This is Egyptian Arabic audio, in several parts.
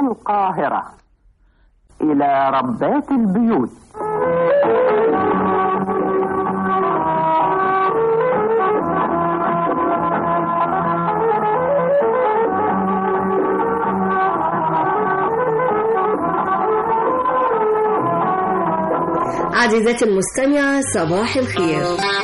القاهرة إلى ربات البيوت عزيزتي المستمعة صباح الخير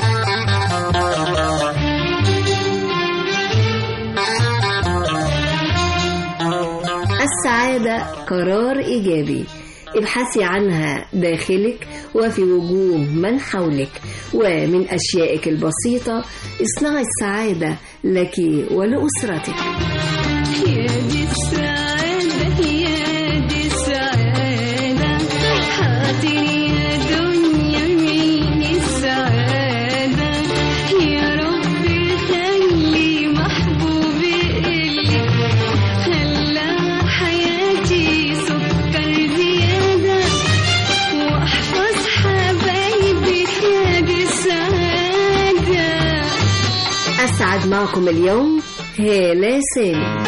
السعادة قرار إيجابي ابحثي عنها داخلك وفي وجوه من حولك ومن أشيائك البسيطة اصنعي السعادة لك ولأسرتك يا دي السعادة يا دي السعادة حاطني يا دنيا مين السعادة يا رب خلي محبوبي اللي خلى حياتي سكر زيادة واحفظ حبايبي يا دي السعادة أسعد معكم اليوم هالة سامي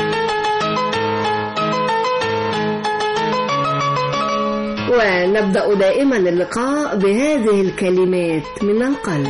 ونبدأ دائما اللقاء بهذه الكلمات من القلب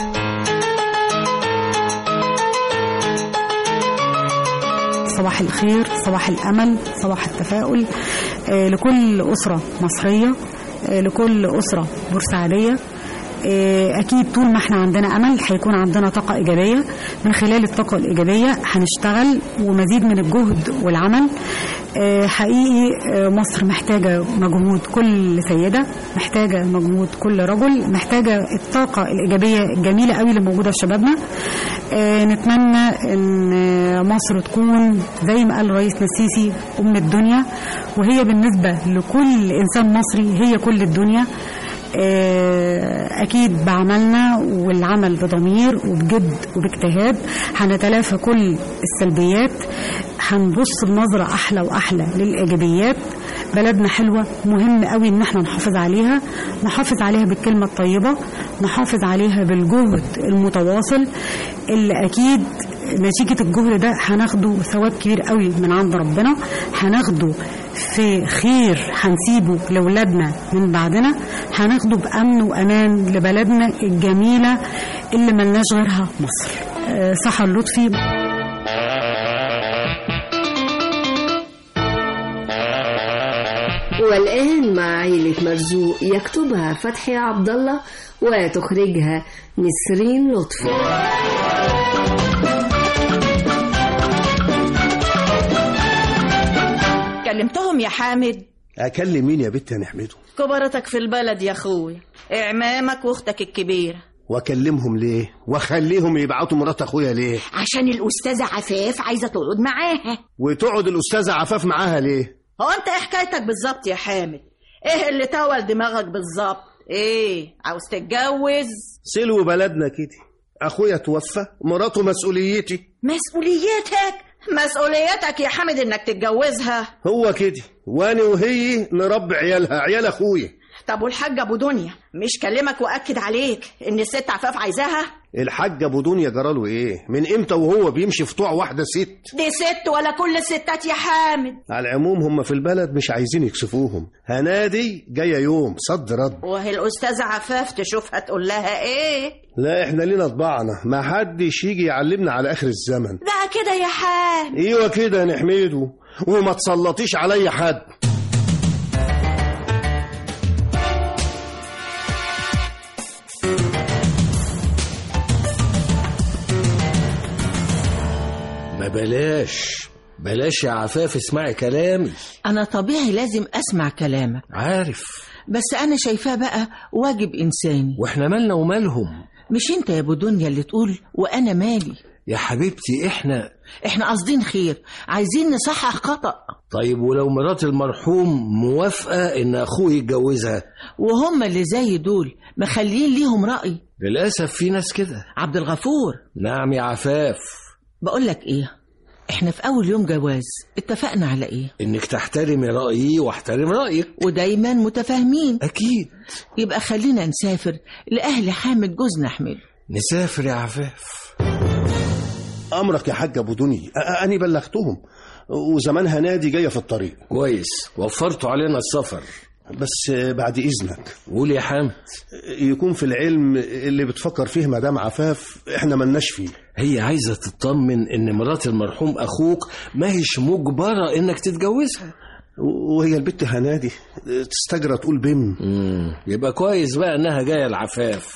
صباح الخير صباح الأمل صباح التفاؤل آه، لكل أسرة مصرية آه، لكل أسرة بورسعيدية آه، أكيد طول ما احنا عندنا أمل هيكون عندنا طاقة إيجابية من خلال الطاقة الإيجابية هنشتغل ومزيد من الجهد والعمل آه، حقيقي آه، مصر محتاجة مجهود كل سيدة محتاجة مجهود كل رجل محتاجة الطاقة الإيجابية الجميلة قوي اللي موجودة في شبابنا آه، نتمنى ان آه، مصر تكون زي ما قال رئيسنا السيسي ام الدنيا وهي بالنسبه لكل انسان مصري هي كل الدنيا آه، اكيد بعملنا والعمل بضمير وبجد وباجتهاد هنتلافى كل السلبيات هنبص بنظره احلى واحلى للايجابيات بلدنا حلوه مهم قوي ان احنا نحافظ عليها نحافظ عليها بالكلمه الطيبه نحافظ عليها بالجهد المتواصل اللي اكيد نتيجة الجهد ده هناخده ثواب كبير قوي من عند ربنا هناخده في خير هنسيبه لأولادنا من بعدنا هناخده بأمن وأمان لبلدنا الجميلة اللي ملناش غيرها مصر آه، سحر لطفي والآن مع عيلة مرزوق يكتبها فتحي عبد الله وتخرجها نسرين لطفي كلمتهم يا حامد اكلم مين يا بنت يا نحمده كبرتك في البلد يا اخويا اعمامك واختك الكبيره واكلمهم ليه واخليهم يبعتوا مرات اخويا ليه عشان الاستاذه عفاف عايزه تقعد معاها وتقعد الاستاذه عفاف معاها ليه هو انت ايه حكايتك بالظبط يا حامد ايه اللي طول دماغك بالظبط ايه عاوز تتجوز سلو بلدنا كده اخويا توفى مراته مسؤوليتي مسؤوليتك مسؤوليتك يا حامد انك تتجوزها هو كده وانا وهي نربي عيالها عيال اخويا طب والحاج ابو دنيا مش كلمك واكد عليك ان الست عفاف عايزاها الحاج ابو دنيا جراله ايه من امتى وهو بيمشي في طوع واحده ست دي ست ولا كل الستات يا حامد على العموم هم في البلد مش عايزين يكسفوهم هنادي جايه يوم صد رد وهي الاستاذه عفاف تشوفها تقول لها ايه لا احنا لينا طباعنا ما حدش يجي يعلمنا على اخر الزمن بقى كده يا حامد ايوه كده يا نحمده وما تسلطيش عليا حد ما بلاش بلاش يا عفاف اسمعي كلامي أنا طبيعي لازم أسمع كلامك عارف بس أنا شايفاه بقى واجب إنساني واحنا مالنا ومالهم مش أنت يا أبو دنيا اللي تقول وأنا مالي يا حبيبتي احنا إحنا قاصدين خير عايزين نصحح خطأ طيب ولو مرات المرحوم موافقة ان اخوه يتجوزها وهم اللي زي دول مخلين ليهم رأي للأسف في ناس كده عبد الغفور نعم يا عفاف بقول لك إيه إحنا في أول يوم جواز اتفقنا على إيه انك تحترمي رأيي واحترم رأيك ودايما متفاهمين اكيد يبقى خلينا نسافر لأهل حامد جوزنا حمل نسافر يا عفاف امرك يا حاج ابو دني أ- اني بلغتهم وزمانها نادي جايه في الطريق كويس وفرتوا علينا السفر بس بعد اذنك قول يا حامد يكون في العلم اللي بتفكر فيه مدام عفاف احنا ملناش فيه هي عايزة تطمن إن مرات المرحوم أخوك ما هيش مجبرة إنك تتجوزها وهي البت هنادي تستجرى تقول بم مم. يبقى كويس بقى إنها جاية العفاف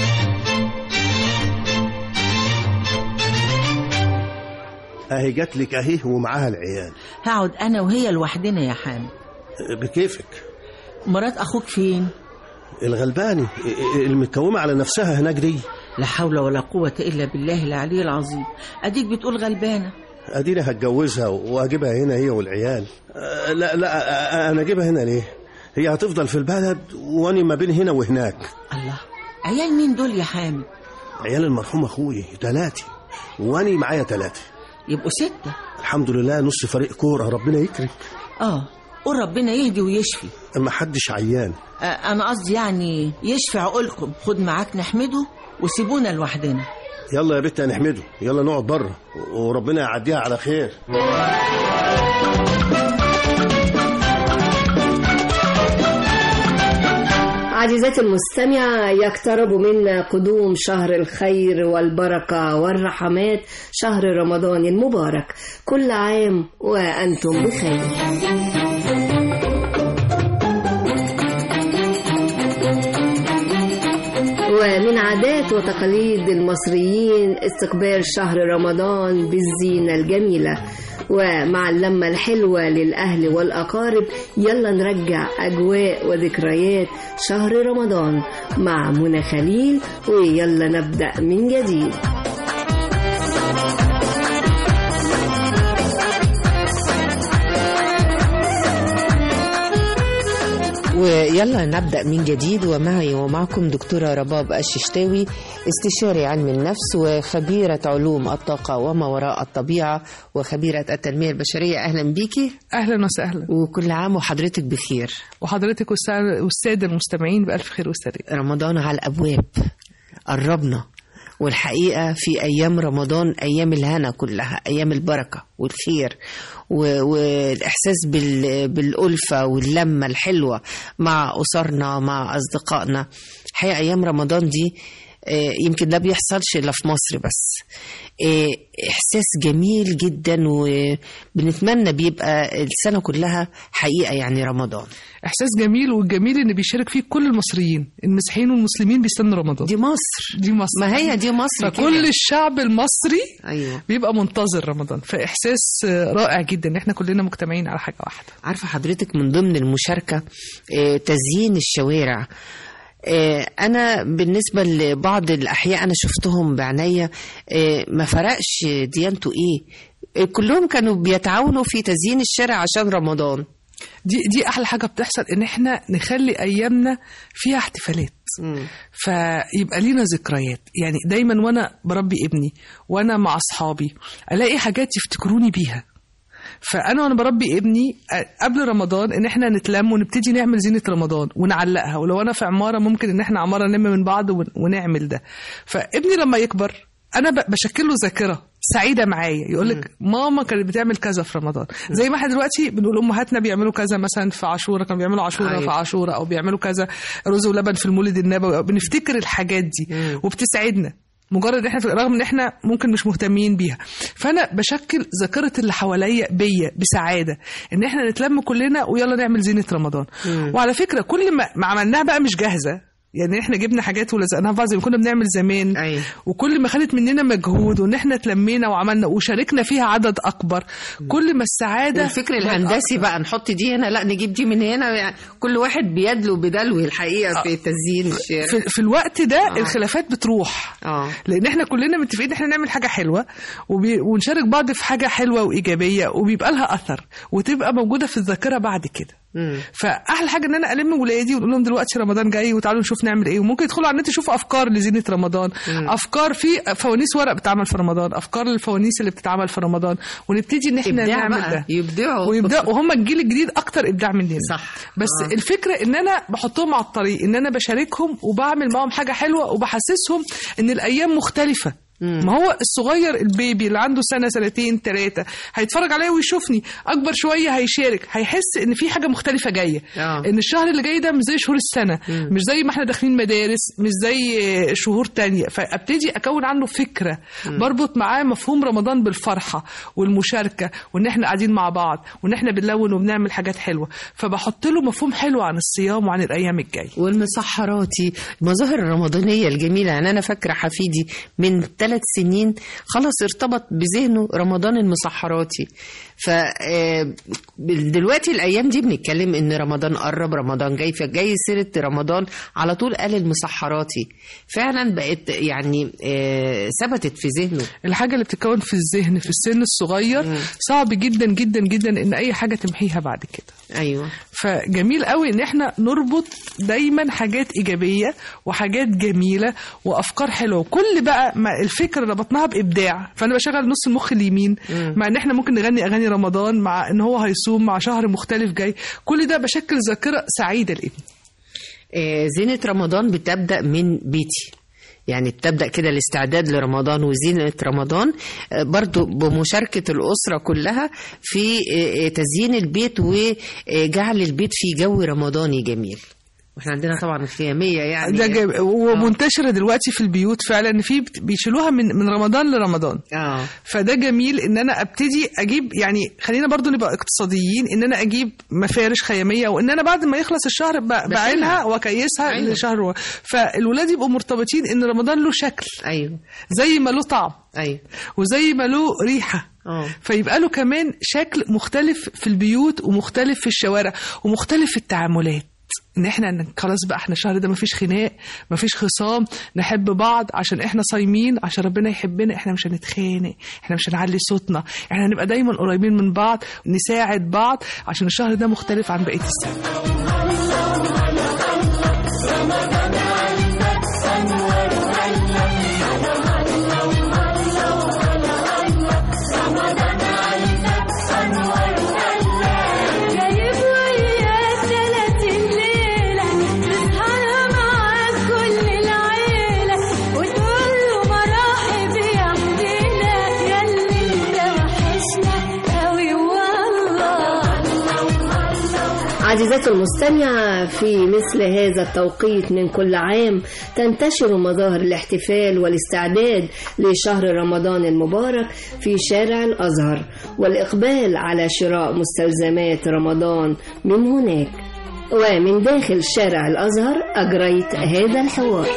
اهي جات لك اهي ومعاها العيال هقعد انا وهي لوحدنا يا حامد بكيفك مرات اخوك فين الغلباني المتكومه على نفسها هناك دي لا حول ولا قوة إلا بالله العلي العظيم أديك بتقول غلبانة اديني هتجوزها واجيبها هنا هي والعيال أه، لا لا أه، انا اجيبها هنا ليه هي هتفضل في البلد واني ما بين هنا وهناك الله عيال مين دول يا حامد عيال المرحوم اخوي تلاتي واني معايا تلاتة يبقوا ستة الحمد لله نص فريق كوره ربنا يكرم آه قول ربنا يهدي ويشفي ما حدش عيان آه أنا قصدي يعني يشفي عقولكم خد معاك نحمده وسيبونا لوحدنا يلا يا بت هنحمده يلا نقعد بره وربنا يعديها على خير عزيزاتي المستمعة يقترب منا قدوم شهر الخير والبركة والرحمات شهر رمضان المبارك كل عام وأنتم بخير ومن عادات وتقاليد المصريين استقبال شهر رمضان بالزينة الجميلة ومع اللمة الحلوة للأهل والأقارب يلا نرجع أجواء وذكريات شهر رمضان مع منى خليل ويلا نبدأ من جديد ويلا نبدأ من جديد ومعي ومعكم دكتورة رباب الششتاوي استشاري علم النفس وخبيرة علوم الطاقة وما وراء الطبيعة وخبيرة التنمية البشرية أهلا بيكي اهلا وسهلا وكل عام وحضرتك بخير وحضرتك والسا- والساده المستمعين بالف خير وسلام رمضان على الأبواب قربنا والحقيقة في أيام رمضان أيام الهنا كلها أيام البركة والخير و- والإحساس بال- بالألفة واللمة الحلوة مع أسرنا مع أصدقائنا الحقيقة أيام رمضان دي آه، يمكن ده بيحصلش إلا في مصر بس آه، إحساس جميل جدا وبنتمنى بيبقى السنة كلها حقيقة يعني رمضان احساس جميل والجميل ان بيشارك فيه كل المصريين المسيحيين والمسلمين بيستنوا رمضان دي مصر دي مصر ما هي دي مصر فكل كده. الشعب المصري أيوه بيبقى منتظر رمضان فاحساس آه، رائع جدا ان احنا كلنا مجتمعين على حاجه واحده عارفة حضرتك من ضمن المشاركة آه، تزيين الشوارع آه، أنا بالنسبة لبعض الأحياء أنا شفتهم بعناية آه، ما فرقش ديانته إيه آه، كلهم كانوا بيتعاونوا في تزيين الشارع عشان رمضان دي دي احلى حاجه بتحصل ان احنا نخلي ايامنا فيها احتفالات فيبقى لينا ذكريات يعني دايما وانا بربي ابني وانا مع اصحابي الاقي حاجات يفتكروني بيها فانا وانا بربي ابني أ- قبل رمضان ان احنا نتلم ونبتدي نعمل زينه رمضان ونعلقها ولو انا في عماره ممكن ان احنا عماره نلم من بعض ون- ونعمل ده فابني لما يكبر انا ب- بشكل له ذاكره سعيده معايا يقول لك ماما كانت بتعمل كذا في رمضان زي ما احنا دلوقتي بنقول امهاتنا بيعملوا كذا مثلا في عاشوره كانوا بيعملوا عاشوره أيوة. في عاشوره او بيعملوا كذا رز ولبن في المولد النبوي أو بنفتكر الحاجات دي وبتسعدنا مجرد ان احنا في رغم ان احنا ممكن مش مهتمين بيها فانا بشكل ذاكره اللي حواليا بيا بسعاده ان احنا نتلم كلنا ويلا نعمل زينه رمضان وعلى فكره كل ما, ما عملناها بقى مش جاهزه يعني احنا جبنا حاجات ولزقناها في بعض زي ما كنا بنعمل زمان أيوة. وكل ما خدت مننا مجهود وان احنا اتلمينا وعملنا وشاركنا فيها عدد اكبر كل ما السعاده والفكر بقت الهندسي بقى نحط دي هنا لا نجيب دي من هنا يعني كل واحد بيدلو بدلو الحقيقة في تزيين الشارع في, في الوقت ده آه. الخلافات بتروح اه لان احنا كلنا متفقين ان احنا نعمل حاجه حلوه وبي... ونشارك بعض في حاجه حلوه وايجابيه وبيبقى لها اثر وتبقى موجوده في الذاكره بعد كده مم. فاحلى حاجه ان انا الم ولادي ونقول لهم دلوقتي رمضان جاي وتعالوا نشوف نعمل ايه وممكن يدخلوا على النت يشوفوا افكار لزينه رمضان افكار في فوانيس ورق بتتعمل في رمضان افكار للفوانيس اللي بتتعمل في رمضان ونبتدي ان احنا إبداع نعمل بقى ده يبدعوا ويبداوا وهم الجيل الجديد اكتر ابداع مننا صح. بس آه. آه. الفكره ان انا بحطهم على الطريق ان انا بشاركهم وبعمل معاهم حاجه حلوه وبحسسهم ان الايام مختلفه ما هو الصغير البيبي اللي عنده سنه سنتين ثلاثه هيتفرج عليا ويشوفني اكبر شويه هيشارك هيحس ان في حاجه مختلفه جايه آه. ان الشهر اللي جاي ده مش زي شهور السنه مش زي ما احنا داخلين مدارس مش زي شهور تانية فابتدي اكون عنه فكره بربط معاه مفهوم رمضان بالفرحه والمشاركه وان احنا قاعدين مع بعض وان احنا بنلون وبنعمل حاجات حلوه فبحط له مفهوم حلو عن الصيام وعن الايام الجايه والمسحراتي المظاهر الرمضانية الجميلة يعني أنا فاكرة حفيدي من ثلاث سنين خلاص ارتبط بذهنه رمضان المسحراتي ف آه، دلوقتي الأيام دي بنتكلم إن رمضان قرب رمضان جاي فجاي سيرة رمضان على طول قال المسحراتي فعلا بقت يعني آه، ثبتت في ذهنه الحاجة اللي بتتكون في الذهن في السن الصغير صعب جدا جدا جدا ان اي حاجة تمحيها بعد كده أيوه فجميل قوي ان احنا نربط دايما حاجات ايجابيه وحاجات جميله وافكار حلوه وكل بقى ما الفكره ربطناها بابداع فانا بشغل نص المخ اليمين مع ان احنا ممكن نغني اغاني رمضان مع ان هو هيصوم مع شهر مختلف جاي كل ده بشكل ذاكره سعيده لابني آه، زينة رمضان بتبدأ من بيتي يعني بتبدأ كده الاستعداد لرمضان وزينة رمضان آه، برضو بمشاركة الأسرة كلها في آه، آه، تزيين البيت وجعل البيت في جو رمضاني جميل واحنا عندنا طبعا الخيامية يعني ده جاب ومنتشره دلوقتي في البيوت فعلا ان في بت- بيشيلوها من من رمضان لرمضان اه فده جميل ان انا ابتدي اجيب يعني خلينا برضو نبقى اقتصاديين ان انا اجيب مفارش خياميه وان انا بعد ما يخلص الشهر ب- بعينها واكيسها أيوة. لشهر و... فالولاد يبقوا مرتبطين ان رمضان له شكل ايوه زي ما له طعم ايوه وزي ما له ريحه اه فيبقى له كمان شكل مختلف في البيوت ومختلف في الشوارع ومختلف في التعاملات ان احنا ن- خلاص بقى احنا الشهر ده مفيش خناق مفيش خصام نحب بعض عشان احنا صايمين عشان ربنا يحبنا احنا مش هنتخانق احنا مش هنعلي صوتنا احنا هنبقى دايما قريبين من بعض نساعد بعض عشان الشهر ده مختلف عن بقيه السنه جايب وياه تلاتين ليلة تسهر معاك كل العيلة وتقول له مراحب يا حبينا ياللي انت وحشنا قوي والله عزيزاتي المستمعة في مثل هذا التوقيت من كل عام تنتشر مظاهر الاحتفال والاستعداد لشهر رمضان المبارك في شارع الأزهر والإقبال على شراء مستلزمات رمضان من هناك ومن داخل شارع الأزهر أجريت هذا الحوار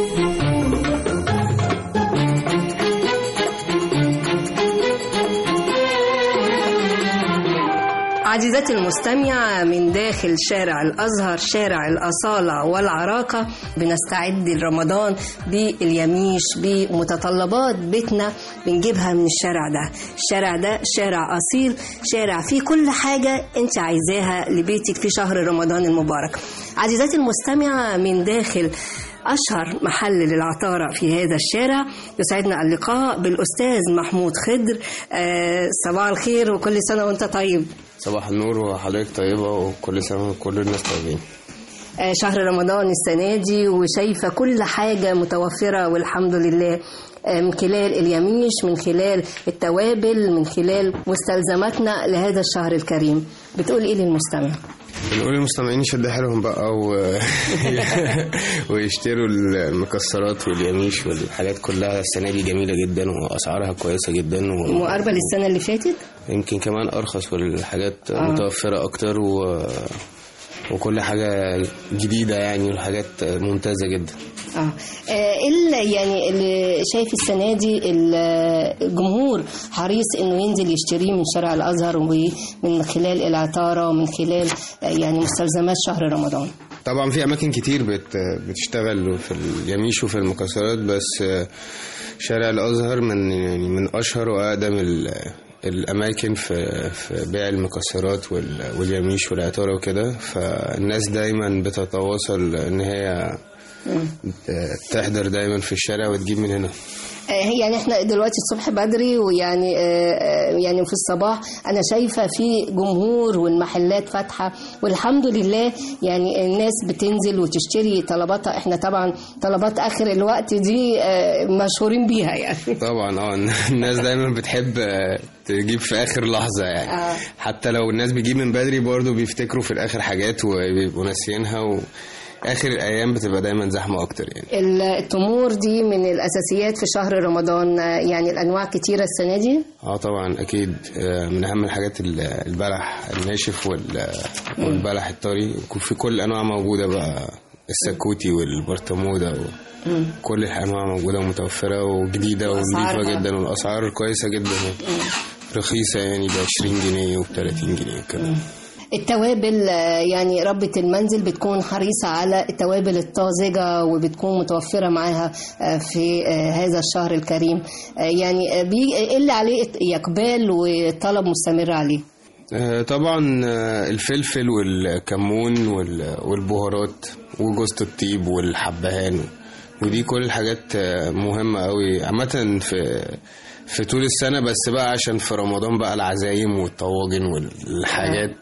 عزيزتي المستمعة من داخل شارع الأزهر شارع الأصالة والعراقة بنستعد لرمضان باليميش بمتطلبات بيتنا بنجيبها من الشارع ده الشارع ده شارع أصيل شارع فيه كل حاجة أنت عايزاها لبيتك في شهر رمضان المبارك عزيزتي المستمعة من داخل أشهر محل للعطارة في هذا الشارع يسعدنا اللقاء بالأستاذ محمود خضر آه، صباح الخير وكل سنة وأنت طيب صباح النور وحضرتك طيبة وكل سنة وكل الناس طيبين آه، شهر رمضان السنة دي وشايفة كل حاجة متوفرة والحمد لله آه، من خلال اليميش من خلال التوابل من خلال مستلزماتنا لهذا الشهر الكريم بتقول ايه للمستمع بنقول للمستمعين يشدوا حيلهم بقى و... ويشتروا المكسرات واليميش والحاجات كلها السنة دي جميلة جدا وأسعارها كويسة جدا و... مقاربة للسنة اللي فاتت يمكن كمان أرخص والحاجات آه. متوفرة أكتر و... وكل حاجة جديدة يعني والحاجات ممتازة جدا اه آه، ايه اللي- يعني اللي شايف السنه دي ال- الجمهور حريص انه ينزل يشتريه من شارع الازهر ومن خلال العطاره ومن خلال آه، يعني مستلزمات شهر رمضان طبعا في اماكن كتير بت بتشتغل في اليميش وفي المكسرات بس شارع الازهر من يعني من اشهر واقدم ال- الاماكن في في بيع المكسرات وال- واليميش والعطاره وكده فالناس دايما بتتواصل ان هي تحضر دايما في الشارع وتجيب من هنا آه، يعني احنا دلوقتي الصبح بدري ويعني آه، آه، يعني في الصباح انا شايفه في جمهور والمحلات فاتحه والحمد لله يعني الناس بتنزل وتشتري طلباتها احنا طبعا طلبات اخر الوقت دي آه، مشهورين بيها يعني طبعا اه الناس دايما بتحب آه، تجيب في اخر لحظه يعني آه. حتى لو الناس بتجيب من بدري برضه بيفتكروا في الاخر حاجات وبيبقوا ناسيينها واخر الايام بتبقى دايما زحمه اكتر يعني ال- التمور دي من الاساسيات في شهر رمضان آه، يعني الانواع كتيره السنه دي اه طبعا اكيد آه، من اهم الحاجات ال- البلح الناشف وال- والبلح الطري في كل الانواع موجوده بقى السكوتي والبرطموده وكل الانواع موجوده ومتوفره وجديده ونظيفه وأسعارها؟ جدا والاسعار كويسه جدا يعني. رخيصه يعني ب 20 جنيه وب 30 جنيه كده التوابل آه، يعني ربة المنزل بتكون حريصة على التوابل الطازجة وبتكون متوفرة معاها آه، في آه، هذا الشهر الكريم آه، يعني آه، بي- إيه اللي عليه إقبال وطلب مستمر عليه آه، طبعا آه، الفلفل والكمون وال- والبهارات وجوزة الطيب والحبهان ودي كل الحاجات آه، مهمة قوي عامة في في طول السنة بس بقى عشان في رمضان بقى العزايم والطواجن والحاجات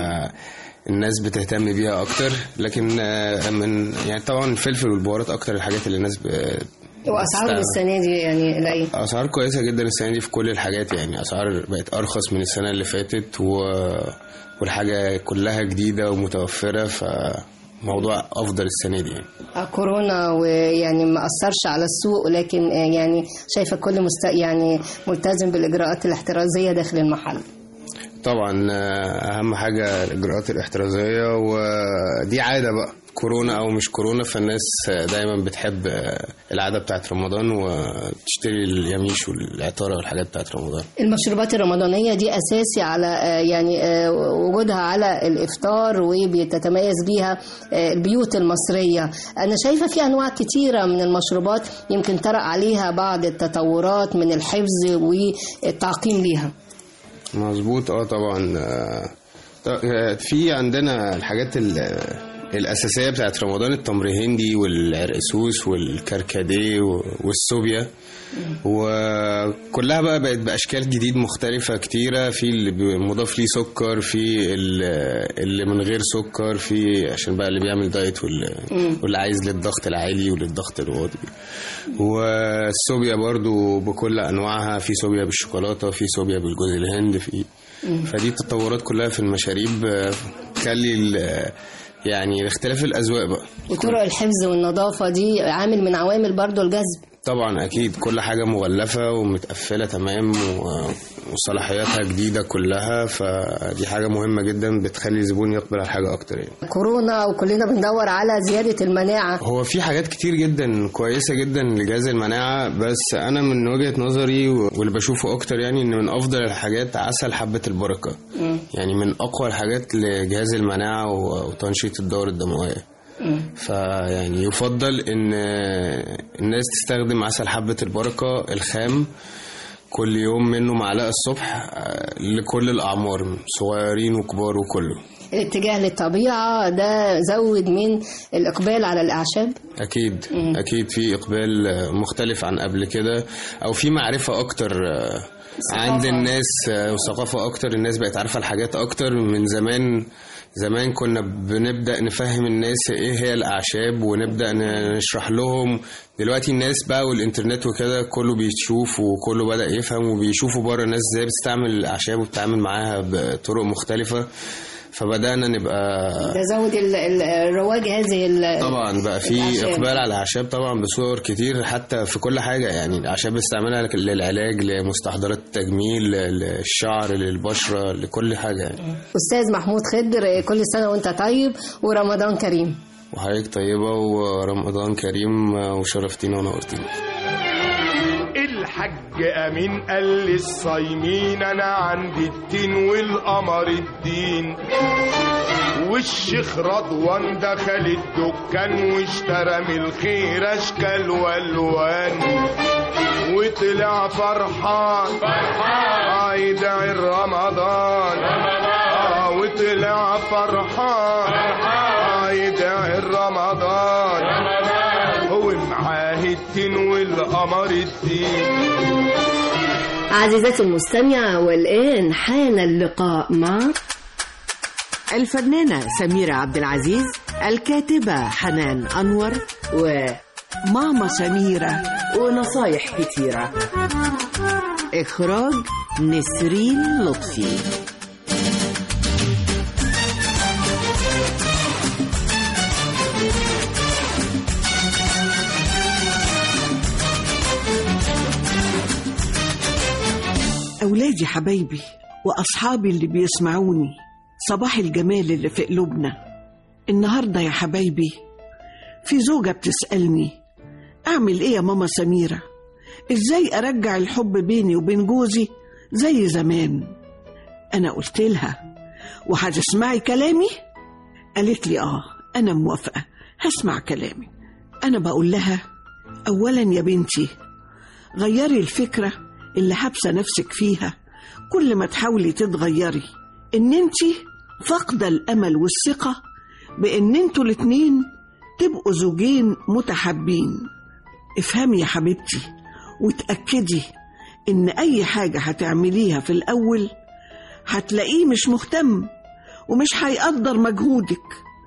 فالناس بتهتم بيها أكتر لكن آه، من يعني طبعا الفلفل والبهارات أكتر الحاجات اللي الناس ب- وأسعاره بتستعمل. السنة دي يعني لا إيه؟ اسعار كويسه جدا السنه دي في كل الحاجات يعني اسعار بقت ارخص من السنه اللي فاتت و... والحاجه كلها جديده ومتوفره فموضوع افضل السنه دي يعني آه، كورونا ويعني ما أثرش على السوق لكن آه، يعني شايفة كل مست... يعني ملتزم بالإجراءات الاحترازية داخل المحل طبعا آه، اهم حاجه الاجراءات الاحترازيه ودي عاده بقى كورونا او مش كورونا فالناس دايما بتحب آه، العاده بتاعت رمضان وتشتري اليميش والعطاره والحاجات بتاعت رمضان المشروبات الرمضانية دي أساسي على آه، يعني آه، وجودها على الإفطار وبتتميز بيها آه، البيوت المصرية أنا شايفة في أنواع كتيرة من المشروبات يمكن طرأ عليها بعض التطورات من الحفظ والتعقيم ليها مظبوط اه طبعا آه، ط- آه، في عندنا الحاجات ال- الأساسية بتاعت رمضان التمر هندي والعرقسوس والكركديه و- والسوبيا وكلها بقى بقت بأشكال جديد مختلفة كتيرة في اللي بي- مضاف ليه سكر في ال- اللي من غير سكر في عشان بقى اللي بيعمل دايت واللي, واللي عايز للضغط العالي وللضغط الواطي والسوبيا برضو بكل أنواعها في سوبيا بالشوكولاتة في سوبيا بالجوز الهند في فدي التطورات كلها في المشاريب آه، تخلي ال- يعني اختلاف الأذواق بقى وطرق الحفظ والنظافة دي عامل من عوامل برضو الجذب طبعا اكيد كل حاجه مغلفه ومتقفله تمام و- وصلاحياتها جديده كلها فدي حاجه مهمه جدا بتخلي الزبون يقبل على الحاجه اكتر يعني كورونا وكلنا بندور على زيادة المناعة هو في حاجات كتير جدا كويسه جدا لجهاز المناعه بس انا من وجهه نظري و- واللي بشوفه اكتر يعني ان من افضل الحاجات عسل حبه البركه يعني من اقوى الحاجات لجهاز المناعه و- وتنشيط الدورة الدمويه فيعني يفضل ان الناس تستخدم عسل حبة البركة الخام كل يوم منه معلقة الصبح آه، لكل الأعمار صغيرين وكبار وكله الاتجاه للطبيعة ده زود من الإقبال على الأعشاب أكيد أكيد في إقبال آه، مختلف عن قبل كده أو في معرفة أكتر آه، عند الناس آه، وثقافة أكتر الناس بقت عارفة الحاجات أكتر من زمان زمان كنا بنبدأ نفهم الناس إيه هي الأعشاب ونبدأ نشرح لهم دلوقتي الناس بقى والإنترنت وكده كله بيشوف وكله بدأ يفهم وبيشوفوا بره الناس إزاي بتستعمل الأعشاب وبتتعامل معاها بطرق مختلفة فبدأنا نبقى ده زود ال- ال- الرواج هذه ال- طبعا بقى في الأعشاب. اقبال على الاعشاب طبعا بصور كتير حتى في كل حاجه يعني الاعشاب بنستعملها لك- للعلاج لمستحضرات التجميل للشعر للبشره لكل حاجه يعني أستاذ محمود خضر كل سنة وأنت طيب ورمضان كريم وحضرتك طيبه ورمضان كريم وشرفتينا ونورتينا الحج امين قال للصايمين انا عندي التين والقمر الدين والشيخ رضوان دخل الدكان واشترى من الخير اشكال والوان وطلع فرحان فرحان يدعي رمضان آه وطلع فرحان فرحان يدعي رمضان هو معاه التين والقمر والقمر الدين عزيزتي المستمعة والآن حان اللقاء مع الفنانة سميرة عبد العزيز الكاتبة حنان أنور وماما سميرة ونصايح كتيرة إخراج نسرين لطفي أولادي حبايبي وأصحابي اللي بيسمعوني صباح الجمال اللي في قلوبنا النهاردة يا حبايبي في زوجة بتسألني أعمل إيه يا ماما سميرة إزاي أرجع الحب بيني وبين جوزي زي زمان أنا قلت لها وهتسمعي كلامي قالت لي آه أنا موافقة هسمع كلامي أنا بقول لها أولا يا بنتي غيري الفكرة اللي حابسة نفسك فيها كل ما تحاولي تتغيري إن أنت فاقدة الأمل والثقة بإن أنتوا الاتنين تبقوا زوجين متحابين افهمي يا حبيبتي وتأكدي إن أي حاجة هتعمليها في الأول هتلاقيه مش مهتم ومش هيقدر مجهودك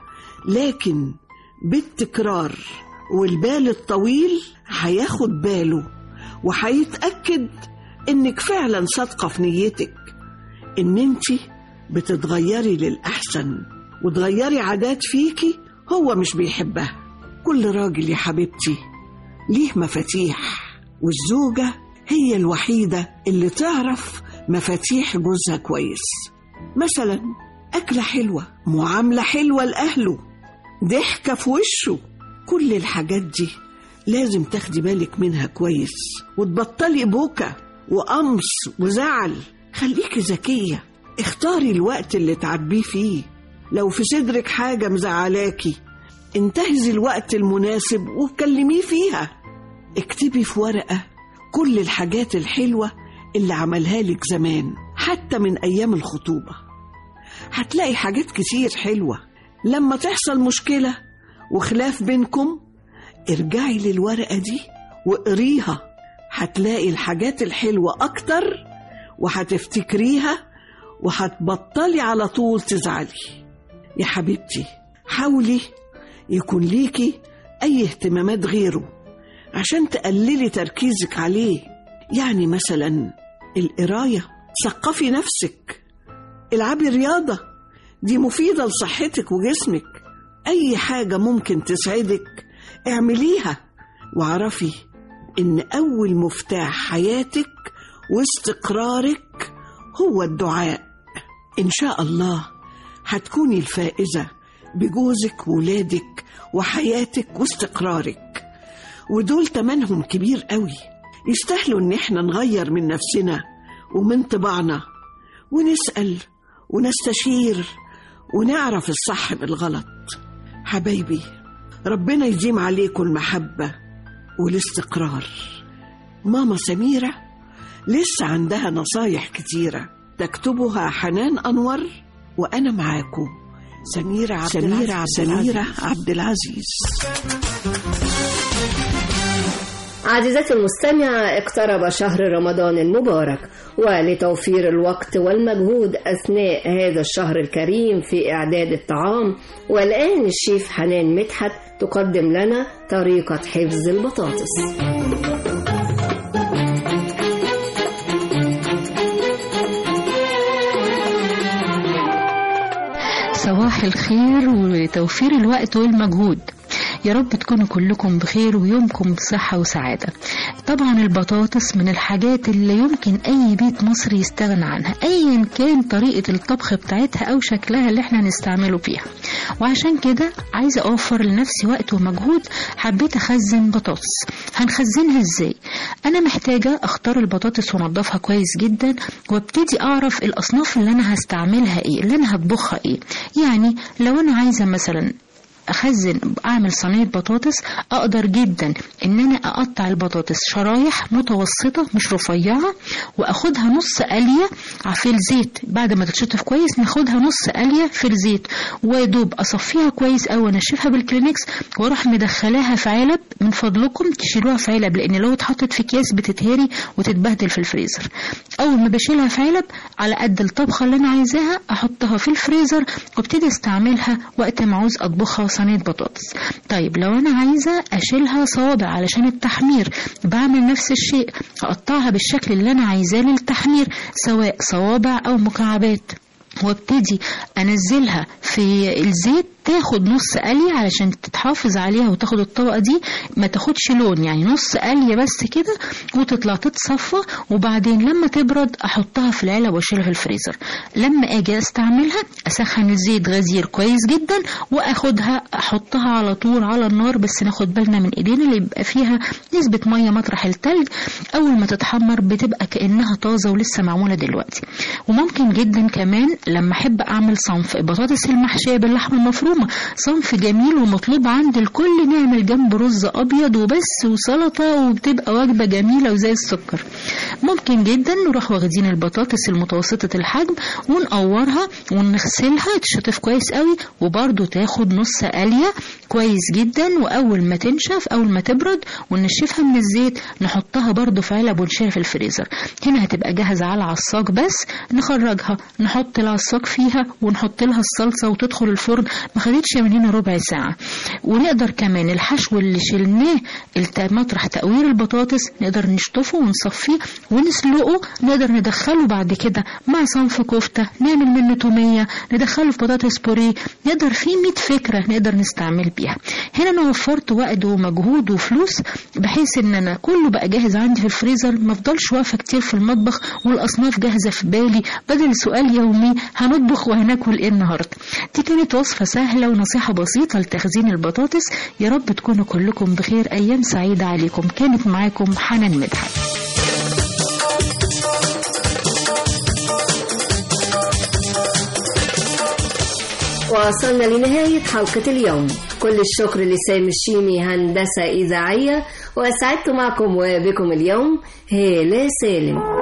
لكن بالتكرار والبال الطويل هياخد باله وهيتأكد إنك فعلا صادقة في نيتك إن أنت بتتغيري للأحسن وتغيري عادات فيكي هو مش بيحبها كل راجل يا حبيبتي ليه مفاتيح والزوجة هي الوحيدة اللي تعرف مفاتيح جوزها كويس مثلا أكلة حلوة معاملة حلوة لأهله ضحكة في وشه كل الحاجات دي لازم تاخدي بالك منها كويس وتبطلي بوكا وقمص وزعل خليكي ذكية اختاري الوقت اللي تعبيه فيه لو في صدرك حاجة مزعلاكي انتهزي الوقت المناسب وكلميه فيها اكتبي في ورقة كل الحاجات الحلوة اللي عملها لك زمان حتى من أيام الخطوبة هتلاقي حاجات كتير حلوة لما تحصل مشكلة وخلاف بينكم ارجعي للورقة دي واقريها هتلاقي الحاجات الحلوة أكتر وهتفتكريها وهتبطلي على طول تزعلي يا حبيبتي حاولي يكون ليكي أي اهتمامات غيره عشان تقللي تركيزك عليه يعني مثلا القراية ثقفي نفسك العبي رياضة دي مفيدة لصحتك وجسمك أي حاجة ممكن تسعدك اعمليها واعرفي إن أول مفتاح حياتك واستقرارك هو الدعاء إن شاء الله هتكوني الفائزة بجوزك وولادك وحياتك واستقرارك ودول تمنهم كبير قوي يستاهلوا ان احنا نغير من نفسنا ومن طباعنا ونسأل ونستشير ونعرف الصح بالغلط حبايبي ربنا يديم عليكم المحبة والاستقرار ماما سميرة لسه عندها نصايح كتيرة تكتبها حنان أنور وأنا معاكم سميرة عبد سميرة عبد سميرة عبد العزيز عزيزتي المستمعة اقترب شهر رمضان المبارك ولتوفير الوقت والمجهود أثناء هذا الشهر الكريم في إعداد الطعام والآن الشيف حنان مدحت تقدم لنا طريقة حفظ البطاطس صباح الخير وتوفير الوقت والمجهود يا رب تكونوا كلكم بخير ويومكم بصحة وسعادة طبعا البطاطس من الحاجات اللي يمكن أي بيت مصري يستغنى عنها أيا كان طريقة الطبخ بتاعتها أو شكلها اللي احنا نستعمله فيها وعشان كده عايزة أوفر لنفسي وقت ومجهود حبيت أخزن بطاطس هنخزنها إزاي أنا محتاجة أختار البطاطس وأنضفها كويس جدا وابتدي أعرف الأصناف اللي أنا هستعملها إيه اللي أنا هطبخها إيه يعني لو أنا عايزة مثلا اخزن اعمل صينيه بطاطس اقدر جدا ان انا اقطع البطاطس شرايح متوسطه مش رفيعه واخدها نص قليه في الزيت بعد ما تتشطف كويس ناخدها نص قليه في الزيت ويدوب اصفيها كويس او انشفها بالكلينكس واروح مدخلاها في علب من فضلكم تشيلوها في علب لان لو اتحطت في اكياس بتتهري وتتبهدل في الفريزر اول ما بشيلها في علب على قد الطبخه اللي انا عايزاها احطها في الفريزر وابتدي استعملها وقت ما عاوز اطبخها صينيه بطاطس طيب لو انا عايزه اشيلها صوابع علشان التحمير بعمل نفس الشيء اقطعها بالشكل اللي انا عايزاه للتحمير سواء صوابع او مكعبات وابتدي انزلها في الزيت تاخد نص قلية علشان تتحافظ عليها وتاخد الطبقة دي ما تاخدش لون يعني نص قلية بس كده وتطلع تتصفى وبعدين لما تبرد احطها في العلب واشيلها في الفريزر لما اجي استعملها اسخن الزيت غزير كويس جدا واخدها احطها على طول على النار بس ناخد بالنا من ايدينا اللي يبقى فيها نسبة مية مطرح التلج اول ما تتحمر بتبقى كأنها طازة ولسه معمولة دلوقتي وممكن جدا كمان لما احب اعمل صنف البطاطس المحشية باللحمة المفرومة صنف جميل ومطلوب عند الكل نعمل جنب رز ابيض وبس وسلطة وبتبقى وجبة جميلة وزي السكر ممكن جدا نروح واخدين البطاطس المتوسطة الحجم ونقورها ونغسلها تشطف كويس قوي وبرده تاخد نص قلية كويس جدا واول ما تنشف اول ما تبرد ونشفها من الزيت نحطها برده في علب ونشيلها في الفريزر هنا هتبقى جاهزة على العصاق بس نخرجها نحط العصاق فيها ونحط لها الصلصة وتدخل الفرن ما خدتش مننا ربع ساعة ونقدر كمان الحشو اللي شلناه الت- مطرح تقوير البطاطس نقدر نشطفه ونصفيه ونسلقه نقدر ندخله بعد كده مع صنف كفتة نعمل منه تومية ندخله في بطاطس بوريه نقدر فيه 100 فكرة نقدر نستعمل بيها هنا انا وفرت وقت ومجهود وفلوس بحيث ان انا كله بقى جاهز عندي في الفريزر ما افضلش واقفة كتير في المطبخ والاصناف جاهزة في بالي بدل سؤال يومي هنطبخ وهناكل ايه النهارده دي كانت وصفة سهلة ونصيحة بسيطة لتخزين البطاطس يا رب تكونوا كلكم بخير ايام سعيدة عليكم كانت معاكم حنان مدحت وصلنا لنهاية حلقة اليوم كل الشكر لسامي الشيمي هندسة إذاعية وأسعدت معكم وبكم اليوم هالة سالم